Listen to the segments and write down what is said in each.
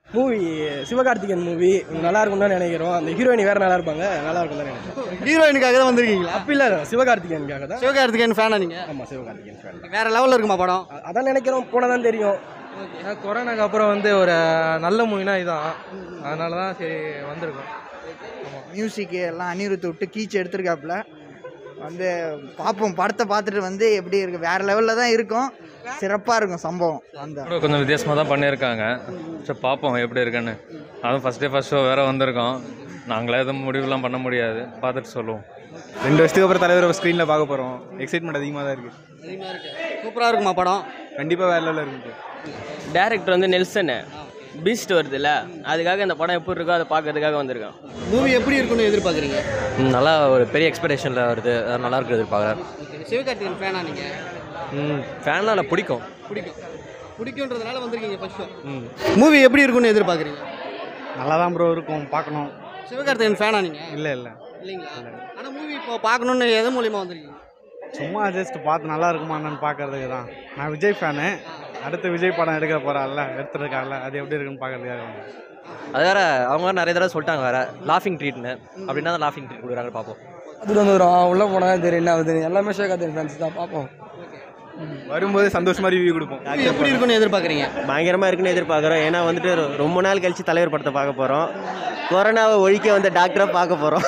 Movie Sivakarthikeyan movie நல்லா இருக்கும்னு தான் நினைக்கிறோம் அந்த ஹீரோயினி வேற நல்லா இருப்பாங்க நல்லா இருக்கும் தான் நினைக்கிறோம் ஹீரோயினுக்காக தான் வந்திருக்கீங்களா அப்படி இல்லை சிவகார்த்திகேயனுக்காக தான் சிவகார்த்திகேயன் ஃபேனா நீங்க ஆமாம் சிவகார்த்திகேயன் fan. வேற லெவல்ல இருக்குமா படம் அ- அதான் நினைக்கிறோம் போனால் தான் தெரியும் கொரோனாக்கு அப்புறம் வந்து ஒரு நல்ல மூவினா இதான் அதனால தான் சரி வந்திருக்கோம் மியூசிக்கு எல்லாம் அனிருத் விட்டு கீச்சு எடுத்திருக்காப்புல வந்து பார்ப்போம் படத்தை பார்த்துட்டு வந்து எப்படி இருக்கு வேற லெவலில் தான் இருக்கும் சிறப்பாக இருக்கும் சம்பவம் அந்த கூட கொஞ்சம் வித்தியாசமாக தான் பண்ணியிருக்காங்க சரி பார்ப்போம் எப்படி இருக்குன்னு அதுவும் ஃபஸ்ட் டே ஃபஸ்ட் ஷோ வேறு வந்திருக்கோம் நாங்களே எதுவும் முடிவுலாம் பண்ண முடியாது பார்த்துட்டு சொல்லுவோம் ரெண்டு வருஷத்துக்கு அப்புறம் தலைவரை ஸ்க்ரீனில் பார்க்க போகிறோம் எக்ஸைட்மெண்ட் அதிகமாக தான் இருக்குது சூப்பரா இருக்குமா படம் கண்டிப்பாக வேற லெவலில் இருக்குது டேரக்டர் வந்து நெல்சனு பீஸ்ட் வருதுல்ல அதுக்காக இந்த படம் எப்படி இருக்கோ அதை பார்க்கறதுக்காக வந்திருக்கேன் மூவி எப்படி இருக்குன்னு எதிர்பார்க்குறீங்க நல்லா ஒரு பெரிய எக்ஸ்பெக்டேஷனில் வருது நல்லா இருக்குது எதிர்பார்க்குறேன் சிவகார்த்திகேயன் ஃபேனா நீங்க ஃபேன்லாம் எனக்கு பிடிக்கும் பிடிக்கும் பிடிக்குன்றதுனால வந்திருக்கீங்க ஃபர்ஸ்ட் ஷோ மூவி எப்படி இருக்குன்னு எதிர்பார்க்குறீங்க நல்லா தான் ப்ரோ இருக்கும் பார்க்கணும் சிவகார்த்திகேயன் ஃபேனா நீங்க இல்லை இல்லை இல்லைங்களா ஆனால் மூவி இப்போ பார்க்கணுன்னு எது மூலியமா வந்திருக்கீங்க சும்மா ஜஸ்ட் பார்த்து நல்லா இருக்குமா என்னன்னு பார்க்கறதுக்கு தான் நான் விஜய் ஃபேனு அடுத்து விஜய் படம் எடுக்க போகிறாள்ல எடுத்துருக்காள்ல அது எப்படி இருக்குன்னு பார்க்கறதுக்காக வந்தேன். அது வேற அவங்க நிறைய தடவை சொல்லிட்டாங்க வேற லாஃபிங் ட்ரீட்னு அப்படின்னா தான் லாஃபிங் ட்ரீட் கொடுக்குறாங்க பார்ப்போம் அது வந்துடும் உள்ளே போனால் தெரியும் என்ன ஆகுது எல்லாமே சிவகார்த்திகேயன் ஃபேன்ஸ் தான் பார்ப்போம் வரும்போது சந்தோஷமா ரிவ்யூ கொடுப்போம் மூவி எப்படி இருக்குன்னு எதிர்பார்க்குறீங்க பயங்கரமாக இருக்குன்னு எதிர்பார்க்குறோம் ஏன்னா வந்துட்டு ரொ- ரொம்ப நாள் கழிச்சு தலைவர் படத்தை பார்க்க போகிறோம் கொரோனாவை ஒழிக்க வந்த டாக்டரை பார்க்க போகிறோம்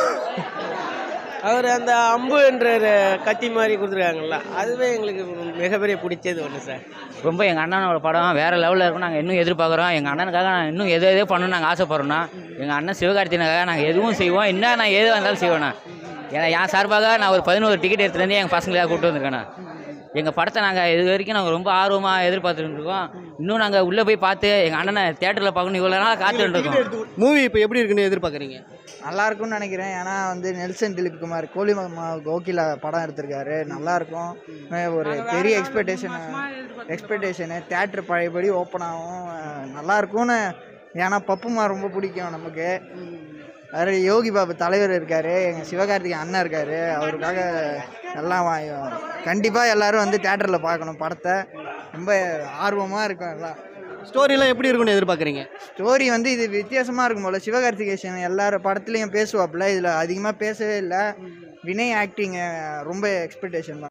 அவர் அந்த அம்பு என்ற ஒரு கத்தி மாதிரி கொடுத்துருக்காங்கல்ல அதுவே எங்களுக்கு மிகப்பெரிய பிடிச்சது ஒன்று சார் ரொம்ப எங்கள் அண்ணனோட படம் வேறு லெவலில் இருக்கும் நாங்கள் இன்னும் எதிர்பார்க்குறோம் எங்கள் அண்ணனுக்காக நான் இன்னும் எது எது பண்ணணும்னு நாங்கள் ஆசைப்படுறோன்னா எங்கள் அண்ணன் சிவகார்த்திகனுக்காக நாங்கள் எதுவும் செய்வோம் என்ன நான் எது வந்தாலும் செய்வேண்ணா ஏன்னா என் சார்பாக நான் ஒரு பதினோரு டிக்கெட் எடுத்துலேருந்து எங்கள் பசங்களுக்காக கூப்பிட்டு வந்திருக்கேண்ணா எங்கள் படத்தை நாங்கள் இது வரைக்கும் நாங்கள் ரொம்ப ஆர்வமாக எதிர்பார்த்துட்டு இருக்கோம் இன்னும் நாங்கள் உள்ளே போய் பார்த்து எங்கள் அண்ணனை தேட்டரில் பார்க்கணும் இவ்வளோ நாள் காத்துட்டு இருக்கோம் மூவி இப்போ எப்படி இருக்குன்னு எதிர்பார்க்குறீங்க நல்லா இருக்கும்னு நினைக்கிறேன் ஏன்னா வந்து நெல்சன் திலீப் குமார் கோலி மாமா கோகிலா படம் எடுத்திருக்காரு நல்லா இருக்கும் அஹ் ஒரு பெரிய எக்ஸ்பெக்டேஷன் எக்ஸ்பெக்டேஷனு தேட்டர் பழையபடி ஓப்பன் ஆகும் அஹ் நல்லா இருக்கும்னு ஏன்னா பப்புமா ரொம்ப பிடிக்கும் நமக்கு வேறு யோகி பாபு தலைவர் இருக்கார் எங்கள் சிவகார்த்திகேயன் அண்ணன் இருக்கார் அவருக்காக எல்லாம் கண்டிப்பாக எல்லாரும் வந்து தேட்டரில் பார்க்கணும் படத்தை ரொம்ப ஆர்வமாக இருக்கும் எல்லாம் ஸ்டோரிலாம் எப்படி இருக்குன்னு எதிர்பார்க்குறீங்க ஸ்டோரி வந்து இது வித்தியாசமாக இருக்கும் போல சிவகார்த்திகேசன் எல்லாரும் படத்துலையும் பேசுவாப்புல இதில் அதிகமாக பேசவே இல்லை வினய் ஆக்டிங் ரொம்ப எக்ஸ்பெக்டேஷன் தான்